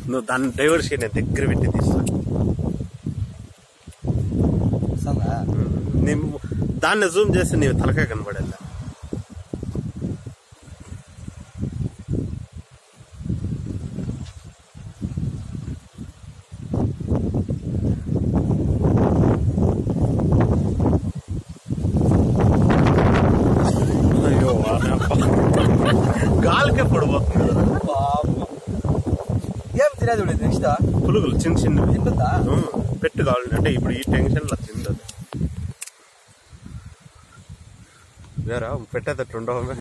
నువ్వు దాన్ని డైవర్స్ నేను దగ్గర పెట్టి తీస్తా వస్తుందా నేను దాన్ని జూమ్ చేస్తే నీవు తలకాయ కనబడేలా అయ్యో గాలికే పడిపోతుంది కదా. పాపం. ఏం తినేది ఇప్పుడు నెక్స్ట్ పులుగులు చిన్న చిన్నవి తింటుందా ఉమ్, పెట్టు కావాలి అంటే ఇప్పుడు ఈ టెన్షన్ లో తిందది వేరా పెట్టేటట్టు ఉండవు